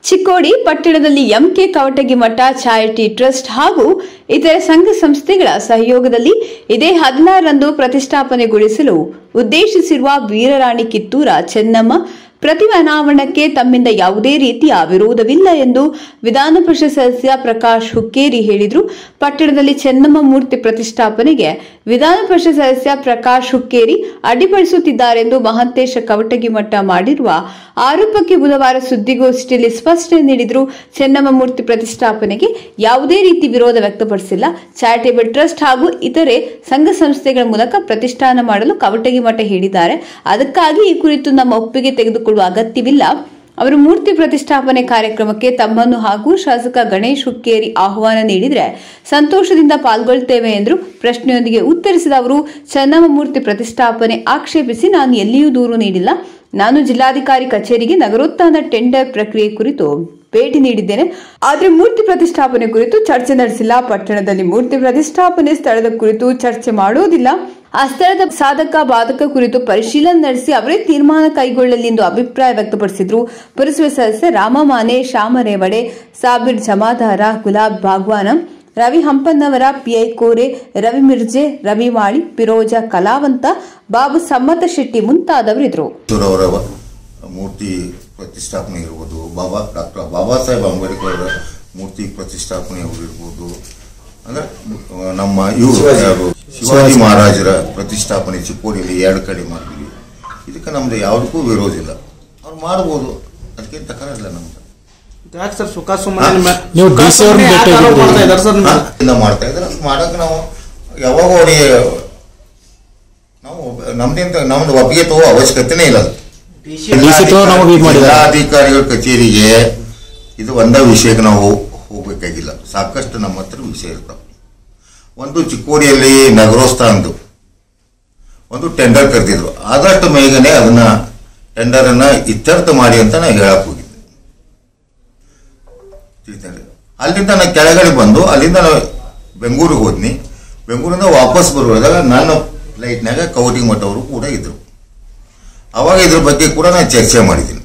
ಚಿಕ್ಕೋಡಿ ಪಟ್ಟಣದಲ್ಲಿ ಎಂಕೆ ಕವಟಗಿ ಮಠ charity trust ಹಾಗೂ ಇತರೆ ಸಂಘ ಸಂಸ್ಥೆಗಳ ಸಹಯೋಗದಲ್ಲಿ ಇದೇ ಹದಿನಾರರಂದು ಪ್ರತಿಷ್ಠಾಪನೆಗೊಳಿಸಲು ಉದ್ದೇಶಿಸಿರುವ ವೀರರಾಣಿ ಕಿತ್ತೂರ ಚೆನ್ನಮ್ಮ ಪ್ರತಿಮೆ ಅನಾವರಣಕ್ಕೆ ತಮ್ಮಿಂದ ಯಾವುದೇ ರೀತಿಯ ವಿರೋಧವಿಲ್ಲ ಎಂದು ವಿಧಾನ ಪರಿಷತ್ ಸದಸ್ಯ ಪ್ರಕಾಶ್ ಹುಕ್ಕೇರಿ ಹೇಳಿದರು ಪಟ್ಟಣದಲ್ಲಿ ಚೆನ್ನಮ್ಮ ಮೂರ್ತಿ ಪ್ರತಿಷ್ಠಾಪನೆಗೆ ವಿಧಾನ ಪರಿಷತ್ ಸದಸ್ಯ ಪ್ರಕಾಶ್ ಹುಕ್ಕೇರಿ ಅಡ್ಡಿಪಡಿಸುತ್ತಿದ್ದಾರೆಂದು ಮಹಂತೇಶ ಕವಟಗಿ ಮಠ ಮಾಡಿರುವ ಆರೋಪಕ್ಕೆ ಬುಧವಾರ ಸುದ್ದಿಗೋಷ್ಠಿಯಲ್ಲಿ ಸ್ಪಷ್ಟನೆ ನೀಡಿದರು ಚೆನ್ನಮ್ಮ ಮೂರ್ತಿ ಪ್ರತಿಷ್ಠಾಪನೆಗೆ ಯಾವುದೇ ರೀತಿ ವಿರೋಧ ವ್ಯಕ್ತಪಡಿಸಿಲ್ಲ ಚಾರಿಟೇಬಲ್ ಟ್ರಸ್ಟ್ ಹಾಗೂ ಇತರೆ ಸಂಘ ಸಂಸ್ಥೆಗಳ ಮೂಲಕ ಪ್ರತಿಷ್ಠಾನ ಮಾಡಲು ಕವಟಗಿ ಮಠ ಹೇಳಿದ್ದಾರೆ ಅದಕ್ಕಾಗಿ ಈ ಕುರಿತು ನಮ್ಮ ಒಪ್ಪಿಗೆ ತೆಗೆದುಕೊಳ್ಳುವ ಅಗತ್ಯವಿಲ್ಲ ಅವರು ಮೂರ್ತಿ ಪ್ರತಿಷ್ಠಾಪನೆ ಕಾರ್ಯಕ್ರಮಕ್ಕೆ ತಮ್ಮನ್ನು ಹಾಗೂ ಶಾಸಕ ಗಣೇಶ್ ಹುಕ್ಕೇರಿ ಆಹ್ವಾನ ನೀಡಿದರೆ ಸಂತೋಷದಿಂದ ಪಾಲ್ಗೊಳ್ತೇವೆ ಎಂದರು ಪ್ರಶ್ನೆಯೊಂದಿಗೆ ಉತ್ತರಿಸಿದ ಅವರು ಚೆನ್ನಮ್ಮ ಮೂರ್ತಿ ಪ್ರತಿಷ್ಠಾಪನೆ ಆಕ್ಷೇಪಿಸಿ ನಾನು ಎಲ್ಲಿಯೂ ದೂರು ನೀಡಿಲ್ಲ ನಾನು ಜಿಲ್ಲಾಧಿಕಾರಿ ಕಚೇರಿಗೆ ನಗರೋತ್ಥಾನ ಟೆಂಡರ್ ಪ್ರಕ್ರಿಯೆ ಕುರಿತು ಭೇಟಿ ನೀಡಿದ್ದೇನೆ ಆದರೆ ಮೂರ್ತಿ ಪ್ರತಿಷ್ಠಾಪನೆ ಕುರಿತು ಚರ್ಚೆ ನಡೆಸಿಲ್ಲ ಪಟ್ಟಣದಲ್ಲಿ ಮೂರ್ತಿ ಪ್ರತಿಷ್ಠಾಪನೆ ಸ್ಥಳದ ಕುರಿತು ಚರ್ಚೆ ಮಾಡುವುದಿಲ್ಲ ಆ ಸ್ಥಳದ ಸಾಧಕ ಬಾಧಕ ಕುರಿತು ಪರಿಶೀಲನೆ ನಡೆಸಿ ಅವರೇ ತೀರ್ಮಾನ ಕೈಗೊಳ್ಳಲಿ ಎಂದು ಅಭಿಪ್ರಾಯ ವ್ಯಕ್ತಪಡಿಸಿದ್ರು ಪುರಸಭೆ ಸದಸ್ಯ ರಾಮ ಮಾನೆ ಶ್ಯಾಮ ರೇವಡೆ ಸಾಬಿರ್ ಜಮಾದಾರ ಗುಲಾಬ್ ಭಾಗ್ವಾನ ರವಿ ಹಂಪನ್ನವರ ಪಿಐ ಕೋರೆ ರವಿ ಮಿರ್ಜೆ ರವಿ ಮಾಳಿ ಪಿರೋಜ ಕಲಾವಂತ ಬಾಬು ಸಮ್ಮತ ಶೆಟ್ಟಿ ಮುಂತಾದವರಿದ್ದರು ಅವರ ಮೂರ್ತಿ ಪ್ರತಿಷ್ಠಾಪನೆ ಇರ್ಬೋದು ಬಾಬಾ ಡಾಕ್ಟರ್ ಬಾಬಾ ಸಾಹೇಬ್ ಅಂಬೇಡ್ಕರ್ ಅವರ ಮೂರ್ತಿ ಪ್ರತಿಷ್ಠಾಪನೆ ಅವರು ಇರ್ಬೋದು ಅಂದ್ರೆ ಆ, ನಮ್ಮ ಇವರು ಯಾರು ಶಿವಾಜಿ ಮಹಾರಾಜರ ಪ್ರತಿಷ್ಠಾಪನೆ ಚಿಕ್ಕೋಡಿಯಲ್ಲಿ ಎರಡು ಕಡೆ ಮಾಡ್ತೀವಿ ಇದಕ್ಕೆ ನಮ್ದು ಯಾವುದಕ್ಕೂ ವಿರೋಧ ಇಲ್ಲ ಅವ್ರು ಮಾಡ್ಬೋದು ಅದಕ್ಕೆ ತಕರಾರಿಲ್ಲ ನಮ್ದು ಯಾಕೆ ಸರ್ ಸುಖ ಸುಮ್ಮನೆ ನಿಮ್ಮ- ನೀವು ಸುಖ DC ಅವ್ರನ್ನ ಸುಮ್ಮನೆ ಯಾಕೆ ಭೇಟಿ ಆರೋಪ ಮಾಡ್ತಾ ಇದ್ದಾರೆ ಸರ್ ಹಾ, ನಿಮ್ಗೆ? ಇಂದ ಮಾಡ್ತಾ ಇದ್ರೆ ಅದು ಮಾಡಕ್ಕೆ ನಾವು ಯಾವಾಗ ಅವರಿಗೆ ನಾವು ಒಬ್ಬ- ನಮ್ದಿಂದ ನಮ್ದು ಒಪ್ಪಿಗೆ ತಗೋ ಅವಶ್ಯಕತೆನೇ ಇಲ್ಲ ಅದು. DC ತಗೋ ನಮಗೆ ಇದು ಮಾಡಿದ್ದಾರೆ. ಜಿಲ್ಲಾಧಿಕಾರಿಗಳ ಕಚೇರಿಗೆ ಇದು ಒಂದೇ ವಿಷಯಕ್ಕೆ ನಾವು ಹೋಗ್ಬೇಕಾಗಿಲ್ಲ ಸಾಕಷ್ಟು ನಮ್ಮ ಹತ್ರ ವಿಷಯ ಇರ್ತಾವೆ ಒಂದು ಚಿಕ್ಕೋಡಿಯಲ್ಲಿ ನಗರೋತ್ಥಾನದ್ದು ಒಂದು ಟೆಂಡರ್ ಕರೆದಿದ್ರು ಆದಷ್ಟು ಬೇಗನೆ ಅದನ್ನ ಟೆಂಡರ್ ಅನ್ನ ಇತ್ಯರ್ಥ ಮಾಡಿ ಅಂತ ನಾ ಹೇಳಕ್ ಹೋಗಿದ್ದೆ ತಿಳಿತೇನೆ ಅಲ್ಲಿಂದ ನಾನು ಕೆಳಗಡೆ ಬಂದು ಅಲ್ಲಿಂದ ನಾನು ಬೆಂಗಳೂರಿಗೆ ಹೋದ್ನಿ ಬೆಂಗಳೂರಿಂದ ವಾಪಸ್ ಬರುವಾಗ ನನ್ನ ಫ್ಲೈಟ್ನಾಗ ಕವಟಿಂಗ್ ಮಠ ಅವರು ಕೂಡ ಇದ್ರು ಅವಾಗ ಇದ್ರ ಬಗ್ಗೆ ಕೂಡ ನಾನು ಚರ್ಚೆ ಮಾಡಿದ್ದೀನಿ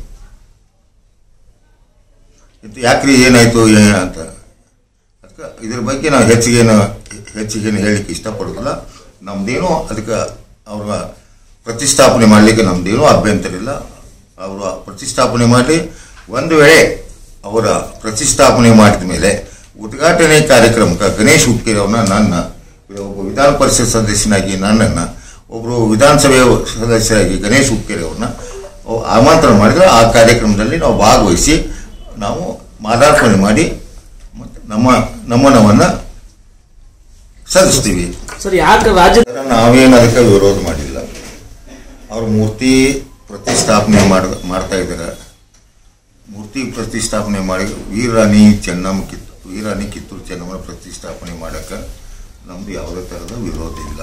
ಇದು ಯಾಕ್ರಿ ಏನಾಯ್ತು ಏ- ಅಂತ ಅದಕ್ಕೆ ಇದ್ರ ಬಗ್ಗೆ ನಾವು ಹೆಚ್ಚಿಗೇನು ಹೆಚ್ಚಿಗೇನು ಹೇಳಲಿಕ್ಕೆ ಇಷ್ಟಪಡೋದಿಲ್ಲ ನಮ್ದೇನು ಅದಕ್ಕೆ ಅವ್ರ ಪ್ರತಿಷ್ಠಾಪನೆ ಮಾಡಲಿಕ್ಕೆ ನಮ್ದೇನೂ ಅಭ್ಯಂತರ ಇಲ್ಲ ಅವರು ಪ್ರತಿಷ್ಠಾಪನೆ ಮಾಡಲಿ ಒಂದು ವೇಳೆ ಅವರ ಪ್ರತಿಷ್ಠಾಪನೆ ಮಾಡಿದ ಮೇಲೆ ಉದ್ಘಾಟನೆ ಕಾರ್ಯಕ್ರಮಕ್ಕೆ ಗಣೇಶ್ ಹುಕ್ಕೇರಿ ಅವ್ರನ್ನ ನನ್ನ ಒಬ್ಬ ವಿಧಾನ ಪರಿಷತ್ ಸದಸ್ಯನಾಗಿ ನನ್ನನ್ನು ಒಬ್ಬರು ವಿಧಾನಸಭೆ ಸದಸ್ಯರಾಗಿ ಗಣೇಶ್ ಹುಕ್ಕೇರಿ ಅವ್ರನ್ನ ಅವ್- ಆಮಂತ್ರಣ ಮಾಡಿದ್ರೆ ಆ ಕಾರ್ಯಕ್ರಮದಲ್ಲಿ ನಾವು ಭಾಗವಹಿಸಿ ನಾವು ಮಾಲಾರ್ಪಣೆ ಮಾಡಿ ಮತ್ತು ನಮ್ಮ ನಮನವನ್ನು ಸಲ್ಲಿಸ್ತೀವಿ ಸರ್ ಯಾಕೆ ರಾಜ್ಯ ಅದರ ನಾವೇನು ಅದಕ್ಕೆ ವಿರೋಧ ಮಾಡಿಲ್ಲ ಅವ್ರ ಮೂರ್ತಿ ಪ್ರತಿಷ್ಠಾಪನೆ ಮಾಡ ಮಾಡ್ತಾ ಇದ್ದಾರೆ ಮೂರ್ತಿ ಪ್ರತಿಷ್ಠಾಪನೆ ಮಾಡಿ ವೀರಾಣಿ ಚೆನ್ನಮ್ಮ ಕಿತ್ತು ವೀರಾಣಿ ಕಿತ್ತೂರು ಚೆನ್ನಮ್ಮನ ಪ್ರತಿಷ್ಠಾಪನೆ ಮಾಡಕ್ಕೆ ನಮ್ದು ಯಾವುದೇ ಥರದ ವಿರೋಧ ಇಲ್ಲ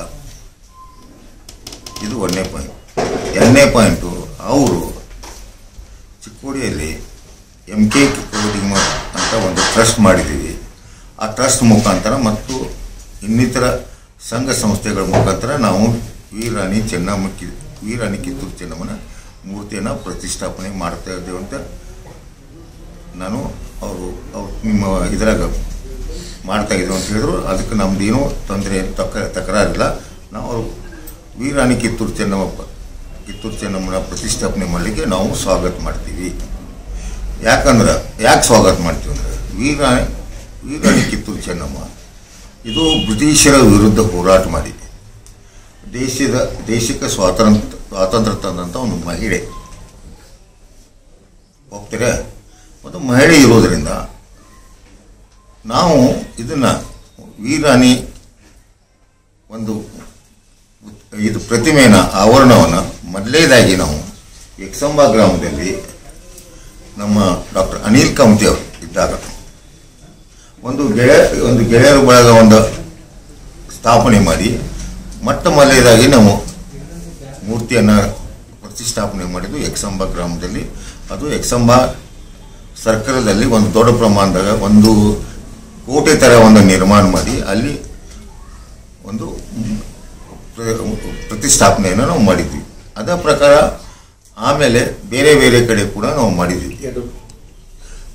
ಇದು ಒಂದನೇ ಪಾಯಿಂಟ್ ಎರಡನೇ ಪಾಯಿಂಟು ಅವರು ಚಿಕ್ಕೋಡಿಯಲ್ಲಿ ಎಂ ಕೆ ಕೋಡಿಂಗ್ ಅಂತ ಒಂದು ಟ್ರಸ್ಟ್ ಮಾಡಿದ್ದೀವಿ ಆ ಟ್ರಸ್ಟ್ ಮುಖಾಂತರ ಮತ್ತು ಇನ್ನಿತರ ಸಂಘ ಸಂಸ್ಥೆಗಳ ಮುಖಾಂತರ ನಾವು ವೀರಾಣಿ ಚೆನ್ನಮ್ಮ ಕಿ ವೀರಾಣಿ ಕಿತ್ತೂರು ಚೆನ್ನಮ್ಮನ ಮೂರ್ತಿಯನ್ನು ಪ್ರತಿಷ್ಠಾಪನೆ ಮಾಡ್ತಾ ಇದ್ದೇವೆ ಅಂತ ನಾನು ಅವರು ಅವ್ರು ನಿಮ್ಮ ಇದರಾಗ ಮಾಡ್ತಾ ಇದ್ದೇವೆ ಅಂತ ಹೇಳಿದ್ರು ಅದಕ್ಕೆ ನಮ್ದೇನೂ ತೊಂದರೆ ತಕ ತಕರಾರಿಲ್ಲ ನಾವು ಅವರು ವೀರಾಣಿ ಕಿತ್ತೂರು ಚೆನ್ನಮ್ಮ ಪ- ಕಿತ್ತೂರು ಚೆನ್ನಮ್ಮನ ಪ್ರತಿಷ್ಠಾಪನೆ ಮಾಡಲಿಕ್ಕೆ ನಾವು ಸ್ವಾಗತ ಮಾಡ್ತೀವಿ ಯಾಕಂದ್ರೆ ಯಾಕೆ ಸ್ವಾಗತ ಮಾಡ್ತೀವಿ ಅಂದ್ರೆ ವೀರಾಣಿ ವೀರಾಣಿ ಕಿತ್ತೂರು ಚೆನ್ನಮ್ಮ ಇದು ಬ್ರಿಟಿಷರ ವಿರುದ್ಧ ಹೋರಾಟ ಮಾಡಿ ದೇಶದ ದೇಶಕ್ಕೆ ಸ್ವಾತಂತ್ರ್ಯ ಸ್ವಾತಂತ್ರ್ಯ ತಂದಂಥ ಒಂದು ಮಹಿಳೆ ಹೋಗ್ತೀರಾ ಒಂದು ಮಹಿಳೆ ಇರೋದರಿಂದ ನಾವು ಇದನ್ನ ವೀರಾಣಿ ಒಂದು ಇದು ಪ್ರತಿಮೆನ ಆವರಣವನ್ನು ಮೊದಲೇದಾಗಿ ನಾವು ಯಕ್ಸಂಬ ಗ್ರಾಮದಲ್ಲಿ ನಮ್ಮ ಡಾಕ್ಟರ್ ಅನಿಲ್ ಕಮತಿ ಅವರು ಇದ್ದಾಗ ಒಂದು ಗೆಳೆಯ ಒಂದು ಗೆಳೆಯರ ಬಳಗ ಒಂದು ಸ್ಥಾಪನೆ ಮಾಡಿ ಮೊಟ್ಟ ಮೊದಲನೇದಾಗಿ ನಾವು ಮೂರ್ತಿಯನ್ನು ಪ್ರತಿಷ್ಠಾಪನೆ ಮಾಡಿದ್ದು ಯಕ್ಸಂಬ ಗ್ರಾಮದಲ್ಲಿ ಅದು ಯಕ್ಸಂಬ ಸರ್ಕಲದಲ್ಲಿ ಒಂದು ದೊಡ್ಡ ಪ್ರಮಾಣದಾಗ ಒಂದು ಕೋಟೆ ಥರ ಒಂದು ನಿರ್ಮಾಣ ಮಾಡಿ ಅಲ್ಲಿ ಒಂದು ಪ್ರ- ಪ್ರತಿಷ್ಠಾಪನೆಯನ್ನು ನಾವು ಮಾಡಿದ್ವಿ ಅದರ ಪ್ರಕಾರ ಆಮೇಲೆ ಬೇರೆ ಬೇರೆ ಕಡೆ ಕೂಡ ನಾವು ಮಾಡಿದ್ವಿ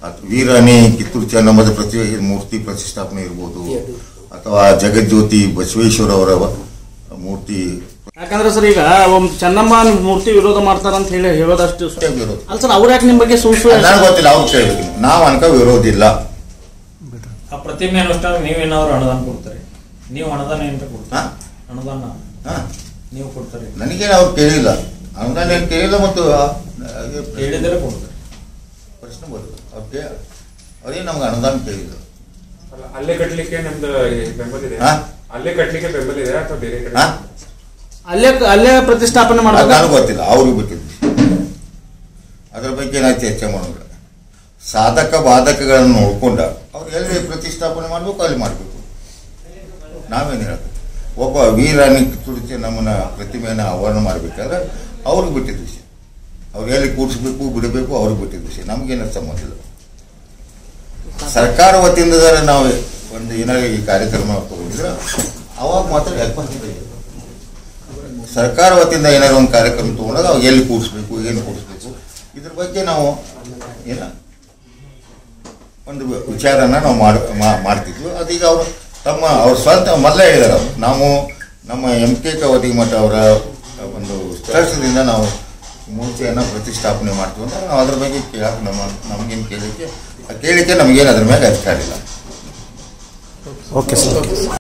ಅದು ವೀರಾಣಿ ಕಿತ್ತೂರು ಚೆನ್ನಮ್ಮದ ಪ್ರತಿ ಮೂರ್ತಿ ಪ್ರತಿಷ್ಠಾಪನೆ ಇರ್ಬೋದು ಅಥವಾ ಜಗಜ್ಯೋತಿ ಬಸವೇಶ್ವರ ಅವರ ಮೂರ್ತಿ ಯಾಕಂದ್ರೆ ಸರ್ ಈಗ ಒಂದು ಚೆನ್ನಮ್ಮ ಮೂರ್ತಿ ವಿರೋಧ ಮಾಡ್ತಾರ ಅಂತ ಹೇಳಿ ಹೇಳೋದಷ್ಟು ಅಷ್ಟೇ ವಿರೋಧ ಅಲ್ಲ ಸರ್ ಅವ್ರು ಯಾಕೆ ನಿಮ್ ಬಗ್ಗೆ ಸುಳ್ಳು ಸುಳ್ಳು ನನಗೆ ಗೊತ್ತಿಲ್ಲ ಅವ್ರು ಕೇಳ್ಬೇಕು ನಾವು ಅನ್ಕ ವಿರೋಧ ಇಲ್ಲ ಆ ಪ್ರತಿಮೆ ಅನುಷ್ಠಾನ ನೀವೇನಾದ್ರು ಅನುದಾನ ಕೊಡ್ತಾರೆ ನೀವು ಅನುದಾನ ಏನಾರ ಹಾ? ಕೊಡ್ತಾರೆ ಅನುದಾನ ಹಾ? ನೀವು ಕೊಡ್ತಾರೆ ನನಗೇನು ಅವ್ರು ಕೇಳಿಲ್ಲ ಅನುದಾನ ಏನು ಕೇಳಿಲ್ಲ ಮತ್ತು ಆ, ಅದೇ ಕೇಳಿದರೆ ಕೊಡ್ತಾರೆ ಪ್ರಶ್ನೆ ಬರೋದು ಅವ್ರು ಕೇ ಅವ್ರೇನು ನಮ್ಗೆ ಅನುದಾನ ಕೇಳಿಲ್ಲ ಅಲ್ಲ, ಅಲ್ಲೇ ಕಟ್ಲಿಕ್ಕೆ ನಮ್ದು ಬೆಂಬಲ ಇದೆ ಹಾ? ಅಲ್ಲೇ ಕಟ್ಲಿಕ್ಕೆ ಬೆಂಬಲ ಇದೆ ಅಥವಾ ಬೇರೆ ಕಡೆ ಹಾ? ಅಲ್ಲೇ ಅಲ್ಲೇ ಪ್ರತಿಷ್ಠಾಪನೆ ಅದು ಮಾಡ್ಬೇಕು ನನಗೆ ಗೊತ್ತಿಲ್ಲ ಅವ್ರಿಗೆ ಬಿಟ್ಟಿದ್ದು ಅದ್ರ ಬಗ್ಗೆ ನಾವು ಚರ್ಚೆ ಮಾಡೋಣ ಸಾಧಕ ಬಾಧಕಗಳನ್ನು ನೋಡ್ಕೊಂಡ ಅವ್ರು ಎಲ್ಲಿ ಪ್ರತಿಷ್ಠಾಪನೆ ಮಾಡಬೇಕು ಅಲ್ಲಿ ಮಾಡಬೇಕು ನಾವೇನು ಹೇಳ್ಬೇಕು ಒಬ್ಬ ವೀರಾಣಿ ತುಳಿಸಿ ನಮ್ಮನ್ನ ಪ್ರತಿಮೆಯನ್ನು ಆವರಣ ಮಾಡಬೇಕಾದ್ರೆ ಅವ್ರಿಗೆ ಬಿಟ್ಟಿದ್ದ ವಿಷಯ ಅವ್ರು ಎಲ್ಲಿ ಕೂಡಿಸ್ಬೇಕು ಬಿಡಬೇಕು ಅವ್ರಿಗೆ ಬಿಟ್ಟಿದ್ದ ವಿಷಯ ನಮಗೇನು ಸಂಬಂಧ ಇಲ್ಲ ಸರ್ಕಾರ ವತಿಯಿಂದ ನಾವು ಒಂದು ಏನಾದ್ರು ಈ ಕಾರ್ಯಕ್ರಮ ತಗೊಂಡಿದ್ರೆ ಅವಾಗ ಮಾತ್ರ ಯಾಕೆ ಸರ್ಕಾರ ವತಿಯಿಂದ ಏನಾದ್ರು ಒಂದು ಕಾರ್ಯಕ್ರಮ ತಗೊಂಡಾಗ ಅವಾಗ ಎಲ್ಲಿ ಕೂಡಿಸ್ಬೇಕು ಏನು ಕೂಡಿಸ್ಬೇಕು ಇದ್ರ ಬಗ್ಗೆ ನಾವು ಏನ ಒಂದು ವಿಚಾರನ ನಾವು ಮಾಡ್ ಮಾ- ಮಾಡ್ತಿದ್ವಿ ಅದೀಗ ಅವರು ತಮ್ಮ ಅವ್ರ ಸ್ವಂತ ಮೊದಲೇ ಹೇಳಿದಾರೆ ಅವ್ರು ನಾವು ನಮ್ಮ ಎಂ ಕೆ ಕವಟಿ ಮಠ ಅವರ ಒಂದು ಸ್ಪರ್ಶದಿಂದ ನಾವು ಮೂರ್ತಿಯನ್ನು ಪ್ರತಿಷ್ಠಾಪನೆ ಮಾಡ್ತೀವಿ ಅಂತ ನಾವು ಅದ್ರ ಬಗ್ಗೆ ಕೇಳಕ್ಕೆ ನಮ್ಮ ನಮಗೇನು ಕೇಳಲಿಕ್ಕೆ ಆ ಕೇಳಿಕೆ ನಮಗೇನು ಅದ್ರ ಮೇಲೆ ಅಧಿಕಾರ ಇಲ್ಲ ಓಕೆ ಸರ್